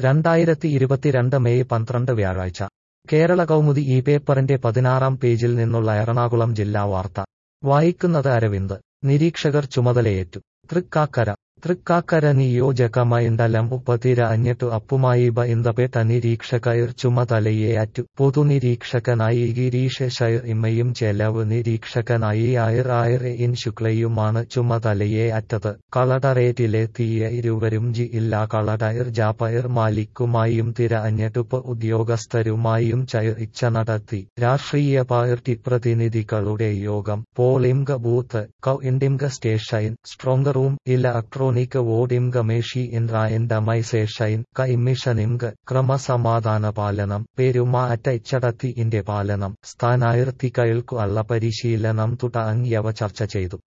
രണ്ടായിരത്തി ഇരുപത്തിരണ്ട് മെയ് പന്ത്രണ്ട് വ്യാഴാഴ്ച കേരള കൗമുദി ഈ പേപ്പറിന്റെ പതിനാറാം പേജിൽ നിന്നുള്ള എറണാകുളം ജില്ലാ വാർത്ത വായിക്കുന്നത് അരവിന്ദ് നിരീക്ഷകർ ചുമതലയേറ്റു തൃക്കാക്കര തൃക്കാക്കര നിയോജക മണ്ഡലം ഉപതിര അഞ്ഞെട്ടു അപ്പുമായി ബന്ധപ്പെട്ട നിരീക്ഷകർ ചുമതലയേറ്റു പൊതുനിരീക്ഷകനായി ഗിരീഷ് ഷൈർ ഇമ്മയും ചെലവ് നിരീക്ഷകനായി ആയിർ ആയിർ ഇൻ ശുക്ലയുമാണ് ചുമതലയേറ്റത് കളക്ടറേറ്റിലെത്തിയ ഇരുവരും ജില്ലാ കളക്ടർ ജാപ്പയർ മാലിക്കുമായും തിര അഞ്ഞെട്ടുപ്പ് ഉദ്യോഗസ്ഥരുമായും ചർച്ച നടത്തി രാഷ്ട്രീയ പാർട്ടി പ്രതിനിധികളുടെ യോഗം polling booth counting station strong room electronic voting machine randomisation commissioning ക്രമസമാധാന പാലനം പെരുമാറ്റച്ചടത്തിന്റെ പാലനം സ്ഥാനാർത്ഥികൾക്കുള്ള പരിശീലനം തുടങ്ങിയവ ചർച്ച ചെയ്തു